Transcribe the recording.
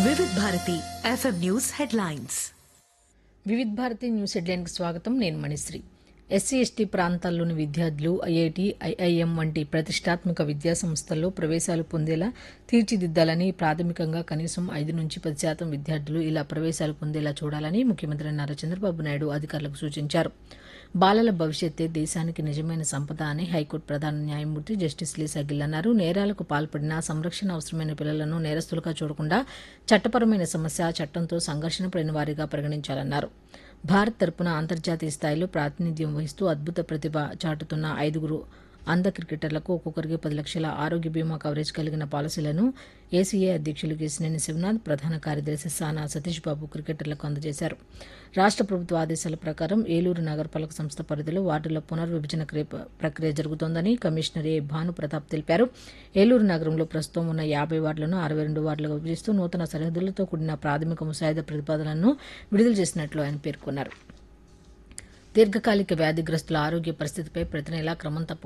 Vividh Bharati FM news headlines Vividh Bharati news హెడ్లైన్కి స్వాగతం నేను మణిశ్రీ ఎస్సీ ఎస్టీ ప్రాంతాల్లోని విద్యార్థులు ఐఐటి ఐఐఎం వంటి ప్రతిష్టాత్మక విద్యా సంస్థల్లో ప్రవేశాలు పొందేలా తీర్చిదిద్దాలని ప్రాథమికంగా కనీసం ఐదు నుంచి పది శాతం విద్యార్థులు ఇలా ప్రవేశాలు పొందేలా చూడాలని ముఖ్యమంత్రి నారా చంద్రబాబు నాయుడు అధికారులకు సూచించారు బాలల భవిష్యత్తే దేశానికి నిజమైన సంపద అని హైకోర్టు ప్రధాన న్యాయమూర్తి జస్టిస్ లీసా గిల్ అన్నారు నేరాలకు పాల్పడిన సంరక్షణ అవసరమైన పిల్లలను నేరస్తులుగా చూడకుండా చట్టపరమైన సమస్య చట్టంతో సంఘర్షణ పడిన వారిగా పరిగణించాలన్నారు భారత్ తరపున అంతర్జాతీయ స్థాయిలో ప్రాతినిధ్యం వహిస్తూ అద్భుత ప్రతిభ చాటుతున్న ఐదుగురు అంధ క్రికెటర్లకు ఒక్కొక్కరికి పది లక్షల ఆరోగ్య బీమా కవరేజ్ కలిగిన పాలసీలను ఏసీఏ అధ్యక్షులు కేసినేని శివనాథ్ ప్రధాన కార్యదర్శి సానా సతీష్ బాబు క్రికెటర్లకు అందజేశారు రాష్ట్ర ప్రభుత్వ ఆదేశాల ప్రకారం ఏలూరు నగరపాలక సంస్థ పరిధిలో వార్డుల పునర్విభజన క్రియ- ప్రక్రియ జరుగుతోందని కమిషనర్ ఏ భాను ప్రతాప్ తెలిపారు ఏలూరు నగరంలో ప్రస్తుతం ఉన్న యాభై వార్డులను అరవై రెండు వార్డులుగా విభజిస్తూ నూతన సరిహద్దులతో కూడిన ప్రాథమిక ముసాయిదా ప్రతిపాదనలను విడుదల చేసినట్లు ఆయన పేర్కొన్నారు దీర్ఘకాలిక వ్యాధిగ్రస్తుల ఆరోగ్య పరిస్థితిపై ప్రతి నెలా క్రమం తప్ప